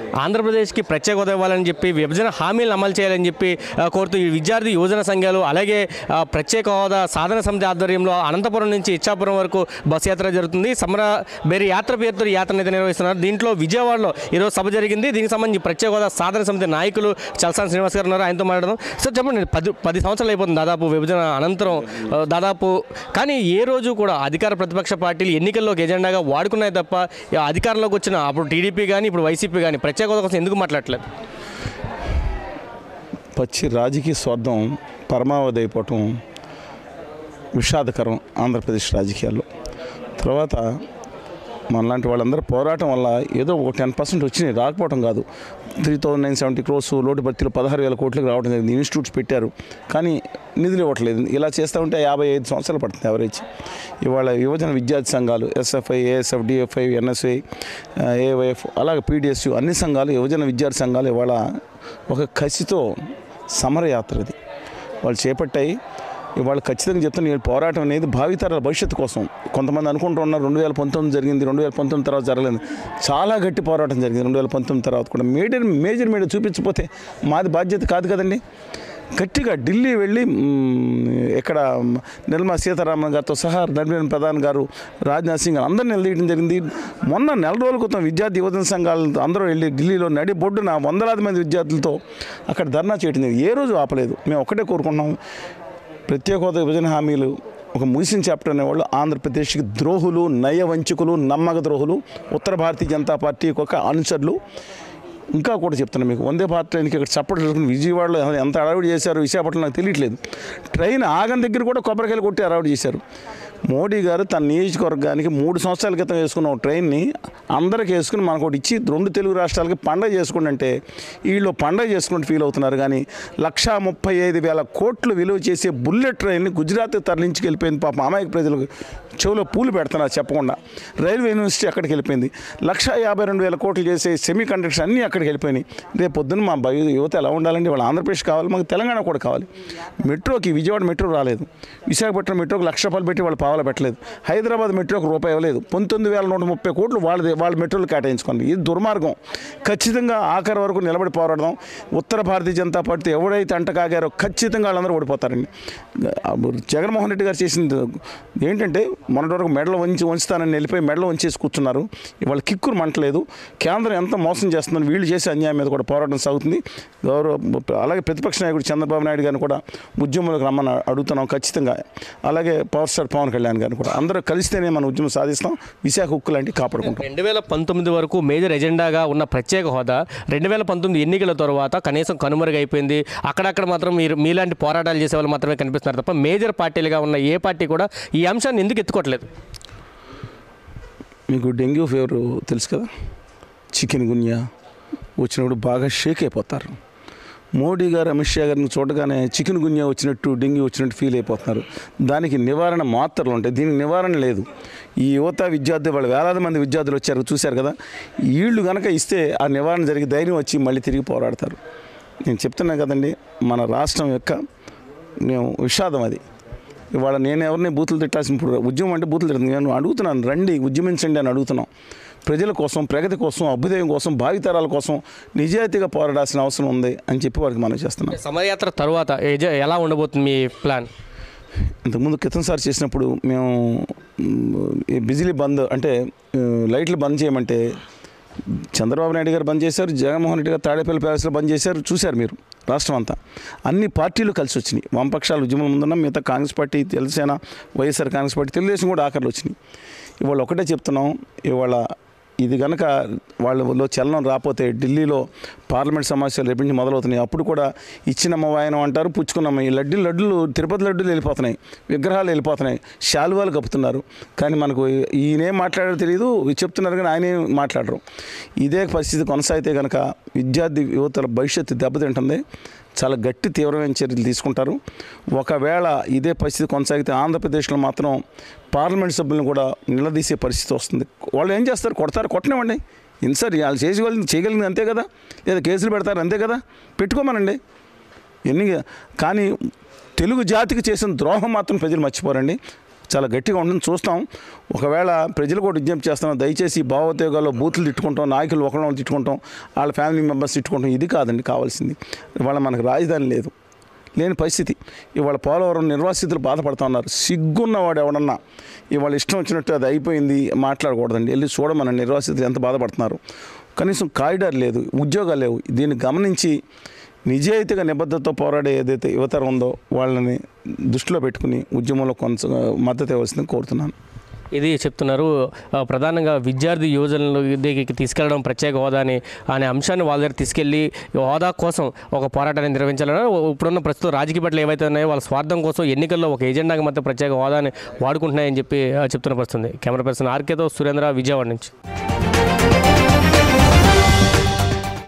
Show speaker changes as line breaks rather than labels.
ఆంధ్రప్రదేశ్కి ప్రత్యేక హోదా ఇవ్వాలని చెప్పి విభజన హామీలను అమలు చేయాలని చెప్పి ఆ, కోరుతూ ఈ విద్యార్థి యువజన సంఘాలు అలాగే ఆ, ప్రత్యేక హోదా సాధన సమితి ఆధ్వర్యంలో అనంతపురం నుంచి ఇచ్చాపురం వరకు బస్ యాత్ర జరుగుతుంది సమర బేరి యాత్ర పేరుతో ఈ యాత్ర అయితే నిర్వహిస్తున్నారు దీంట్లో విజయవాడలో ఈరోజు సభ జరిగింది దీనికి సంబంధించి ప్రత్యేక హోదా సాధన సమితి నాయకులు చలసాని శ్రీనివాస్ గారు ఉన్నారు ఆయనతో మాట్లాడదాం సార్ చెప్పండి పది పది సంవత్సరాలు అయిపోతుంది దాదాపు విభజన అనంతరం ఆ, దాదాపు కానీ ఏ రోజు కూడా అధికార ప్రతిపక్ష పార్టీలు ఎన్నికల్లోకి ఎజెండాగా వాడుకున్నాయి తప్ప ఈ అధికారంలోకి వచ్చిన అప్పుడు టీడీపీ కానీ ఇప్పుడు వైసీపీ కానీ ప్రత్యేక హోదా కోసం ఎందుకు మాట్లాడట్లేదు
పచ్చి రాజకీయ స్వార్థం పరమావధి అయిపోవటం విషాదకరం ఆంధ్రప్రదేశ్ రాజకీయాల్లో తర్వాత మనలాంటి వాళ్ళందరూ పోరాటం వల్ల ఏదో ఒక టెన్ పర్సెంట్ వచ్చినాయి రాకపోవటం కాదు three thousand nine seventy crores లోటు భర్తీలు పదహారు వేల కోట్లకు రావడం జరిగింది ఇన్స్టిట్యూట్స్ పెట్టారు కానీ నిధులు ఇవ్వట్లేదు ఇలా చేస్తూ ఉంటే యాభై ఐదు సంవత్సరాలు పడుతుంది ఎవరేజ్ ఇవాళ యువజన విద్యార్థి సంఘాలు SFI ASF DFI NSI AYF అలాగే పీడిఎస్యు అన్ని సంఘాలు యువజన విద్యార్థి సంఘాలు ఇవాళ ఒక కసితో సమరయాత్ర ఇది వాళ్ళు చేపట్టాయి ఇవాళ ఖచ్చితంగా చెప్తాను ఈ పోరాటం అనేది భావితరాల భవిష్యత్తు కోసం కొంతమంది అనుకుంటూ ఉన్నారు రెండు వేల పంతొమ్మిది జరిగింది రెండు వేల పంతొమ్మిది తర్వాత జరగలేదు చాలా గట్టి పోరాటం జరిగింది రెండు వేల పంతొమ్మిది తర్వాత కూడా మేజర్ మేజర్ మీడియా చూపించకపోతే మాది బాధ్యత కాదు కదండి గట్టిగా ఢిల్లీ వెళ్ళి మ్, ఇక్కడ నిర్మలా సీతారామన్ గారితో సహా ధర్మేంద్ర ప్రధాన్ గారు రాజ్నాథ్ సింగ్ గారు అందరిని నిలదీయడం జరిగింది మొన్న నెల రోజుల క్రితం విద్యార్థి యువజన సంఘాలు అందరూ వెళ్ళి ఢిల్లీలో నడి బొడ్డున వందలాది మంది విద్యార్థులతో అక్కడ ధర్నా చేయడం జరిగింది ఏ రోజు ఆపలేదు మేము ఒక్కటే కోరుకుంటున్నాం ప్రత్యేక హోదా విభజన హామీలు ఒక ముగిసిన చాప్టర్ అనేవాళ్ళు ఆంధ్రప్రదేశ్కి ద్రోహులు నయవంచకులు నమ్మక ద్రోహులు ఉత్తర భారతీయ జనతా పార్టీ ఒక అనుచరులు ఇంకా కూడా చెప్తున్నాను మీకు వందే భారత్ ట్రైన్కి ఇక్కడ చప్పట్లు పెట్టుకుని విజయవాడలో ఎంత అడవిడి చేశారు విశాఖపట్నం నాకు తెలియట్లేదు ట్రైన్ ఆగని దగ్గర కూడా కొబ్బరికాయలు కొట్టి అడవిడి చేశారు మోడీ గారు తన నియోజకవర్గానికి మూడు సంవత్సరాల క్రితం వేసుకున్న ఒక ట్రైన్ని అందరికి వేసుకుని మనకు ఒకటి ఇచ్చి రెండు తెలుగు రాష్ట్రాలకి పండగ చేసుకోండి అంటే వీళ్ళు పండగ చేసుకుంటూ ఫీల్ అవుతున్నారు కానీ లక్షా ముప్పై ఐదు వేల కోట్లు విలువ చేసే బుల్లెట్ ట్రైన్ని గుజరాత్ తరలించుకు వెళ్ళిపోయింది పాపం అమాయక ప్రజలకు చెవిలో పూలు పెడుతున్నారు చెప్పకుండా రైల్వే యూనివర్సిటీ అక్కడికి వెళ్ళిపోయింది లక్ష యాభై రెండు వేల కోట్లు చేసే సెమీ కండక్టర్స్ అన్నీ అక్కడికి వెళ్ళిపోయినాయి రేపు పొద్దున్న మా భయ యువత ఎలా ఉండాలంటే వాళ్ళ ఆంధ్రప్రదేశ్ కావాలి మాకు తెలంగాణ కూడా కావాలి మెట్రోకి విజయవాడ మెట్రో రాలేదు విశాఖపట్నం మెట్రోకి లక్ష రూపాయలు పెట్టి వాళ్ళు పావాల పెట్టలేదు హైదరాబాద్ మెట్రోకి రూపాయి ఇవ్వలేదు పంతొమ్మిది వేల నూట ముప్పై కోట్లు వాళ్ళది వాళ్ళ మెట్రోలు కేటాయించుకోండి ఇది దుర్మార్గం ఖచ్చితంగా ఆఖరి వరకు నిలబడి పోరాడదాం ఉత్తర భారతీయ జనతా పార్టీ ఎవడైతే అంటకాగారో ఖచ్చితంగా వాళ్ళందరూ ఓడిపోతారండి జగన్మోహన్ రెడ్డి గారు చేసింది ఏంటంటే మొన్నటి వరకు మెడలు వంచి వంచుతానని వెళ్ళిపోయి మెడలు వంచేసి కూర్చున్నారు ఇవాళ కిక్కురు మంటలేదు కేంద్రం ఎంత మోసం చేస్తుందని వీళ్ళు చేసే అన్యాయం మీద కూడా పోరాటం సాగుతుంది గౌరవ అలాగే ప్రతిపక్ష నాయకుడు చంద్రబాబు నాయుడు గారిని కూడా ఉద్యమంలోకి రమ్మని అడుగుతున్నాం ఖచ్చితంగా అలాగే పవర్ స్టార్ పవన్ కళ్యాణ్ గారిని కూడా అందరూ కలిస్తేనే మన ఉద్యమం సాధిస్తాం విశాఖ ఉక్కు లాంటివి కాపాడుకుంటాం
రెండు వేల పంతొమ్మిది వరకు మేజర్ ఎజెండాగా ఉన్న ప్రత్యేక హోదా రెండు వేల పంతొమ్మిది ఎన్నికల తర్వాత కనీసం కనుమరుగైపోయింది అక్కడక్కడ మాత్రం మీరు మీలాంటి పోరాటాలు చేసే వాళ్ళు మాత్రమే కనిపిస్తున్నారు తప్ప మేజర్ పార్టీలుగా ఉన్న ఏ పార్టీ కూడా ఈ అంశాన్ని ఎందుకు ఎత్తుకోవట్లేదు
మీకు డెంగ్యూ ఫీవర్ తెలుసు కదా చికెన్ గున్యా వచ్చినప్పుడు బాగా షేక్ అయిపోతారు మోడీ గారు అమిత్ షా గారిని చూడగానే చికెన్ గున్యా వచ్చినట్టు డెంగ్యూ వచ్చినట్టు ఫీల్ అయిపోతున్నారు దానికి నివారణ మాత్రలు ఉంటాయి దీనికి నివారణ లేదు ఈ యువత విద్యార్థి వాళ్ళు వేలాది మంది విద్యార్థులు వచ్చారు చూశారు కదా వీళ్ళు కనుక ఇస్తే ఆ నివారణ జరిగి ధైర్యం వచ్చి మళ్ళీ తిరిగి పోరాడతారు నేను చెప్తున్నా కదండి మన రాష్ట్రం యొక్క మేము విషాదం అది ఇవాళ నేను ఎవరిని బూతులు తిట్టాల్సిన ఇప్పుడు ఉద్యమం అంటే బూతులు తిడుతుంది నేను అడుగుతున్నాను రండి ఉద్యమించండి అని అడుగుతున్నాం ప్రజల కోసం ప్రగతి కోసం అభ్యుదయం కోసం భావితరాల కోసం నిజాయితీగా పోరాడాల్సిన అవసరం ఉంది అని చెప్పి వారికి మనం చేస్తున్నాం
సమరయాత్ర తర్వాత ఎజ- ఎలా ఉండబోతుంది మీ ప్లాన్
ఇంతకుముందు క్రితంసారి చేసినప్పుడు మేము మ్, ఈ బిజిలీ బంద్ అంటే ఆ, లైట్లు బంద్ చేయమంటే చంద్రబాబు నాయుడు గారు బంద్ చేశారు జగన్మోహన్ రెడ్డి గారు తాడేపల్లి ప్యాలెస్లో బంద్ చేశారు చూశారు మీరు రాష్ట్రం అంతా అన్ని పార్టీలు కలిసి వచ్చినాయి వామపక్షాలు ఉద్యమం ముందున్న మిగతా Congress party Janasena YSR Congress party Telugu Desam కూడా ఆఖరిలో వచ్చినాయి ఇవాళ ఒకటే చెప్తున్నాం ఇవాళ ఇది కనుక వాళ్ళలో చలనం రాకపోతే ఢిల్లీలో పార్లమెంట్ సమావేశాలు రేపు నుంచి మొదలవుతున్నాయి అప్పుడు కూడా ఇచ్చినమ్మ వాయనం అంటారు పుచ్చుకున్నమ్మ ఈ లడ్డు లడ్డులు తిరుపతి లడ్డులు వెళ్ళిపోతున్నాయి విగ్రహాలు వెళ్ళిపోతున్నాయి శాలువాలు కప్పుతున్నారు కానీ మనకు ఈయనేం మాట్లాడారో తెలియదు చెప్తున్నారు కానీ ఆయనే మాట్లాడరు ఇదే పరిస్థితి కొనసాగితే కనుక విద్యార్థి యువతల భవిష్యత్తు దెబ్బతింటుంది చాలా గట్టి తీవ్రమైన చర్యలు తీసుకుంటారు ఒకవేళ ఇదే పరిస్థితి కొనసాగితే ఆంధ్రప్రదేశ్లో మాత్రం పార్లమెంట్ సభ్యులను కూడా నిలదీసే పరిస్థితి వస్తుంది వాళ్ళు ఏం చేస్తారు కొడతారు కొట్టనివ్వండి ఇంత సార్ వాళ్ళు చేసేవాళ్ళు చేయగలిగింది అంతే కదా లేదా కేసులు పెడతారు అంతే కదా పెట్టుకోమనండి ఎన్ని కానీ తెలుగు జాతికి చేసిన ద్రోహం మాత్రం ప్రజలు మర్చిపోరండి చాలా గట్టిగా ఉంటుంది చూస్తాం ఒకవేళ ప్రజలు కూడా విజ్ఞప్తి చేస్తున్నాం దయచేసి భావోద్వేగాల్లో బూతులు తిట్టుకుంటాం నాయకులు ఒకళ్ళని తిట్టుకుంటాం వాళ్ళ ఫ్యామిలీ మెంబర్స్ తిట్టుకుంటాం ఇది కాదండి కావాల్సింది ఇవాళ మనకు రాజధాని లేదు లేని పరిస్థితి ఇవాళ పోలవరం నిర్వాసితులు బాధపడుతూ ఉన్నారు సిగ్గున్నవాడు ఎవడన్నా ఇవాళ ఇష్టం వచ్చినట్టు అది అయిపోయింది మాట్లాడకూడదండి వెళ్ళి చూడమని నిర్వాసితులు ఎంత బాధపడుతున్నారు కనీసం కారిడార్ లేదు ఉద్యోగాలు లేవు దీన్ని గమనించి నిజాయితీగా నిబద్ధతతో పోరాడే ఏదైతే యువతరం ఉందో వాళ్ళని దృష్టిలో పెట్టుకుని ఉద్యమంలో కొంత మద్దతు ఇవ్వాల్సిందని కోరుతున్నాను
ఇది చెప్తున్నారు ఆ, ప్రధానంగా విద్యార్థి యువజనుల దగ్గరికి తీసుకెళ్లడం ప్రత్యేక హోదాని అనే అంశాన్ని వాళ్ళ దగ్గర తీసుకెళ్లి ఈ హోదా కోసం ఒక పోరాటాన్ని నిర్వహించాలని ఇప్పుడున్న ప్రస్తుతం రాజకీయ పట్ల ఏవైతే ఉన్నాయో వాళ్ళ స్వార్థం కోసం ఎన్నికల్లో ఒక ఎజెండాగా మాత్రం ప్రత్యేక హోదాని వాడుకుంటున్నాయని చెప్పి ఆ, చెప్తున్న పరిస్థితుంది కెమెరా పర్సన్ ఆర్కేతో సురేంద్ర విజయవాడ నుంచి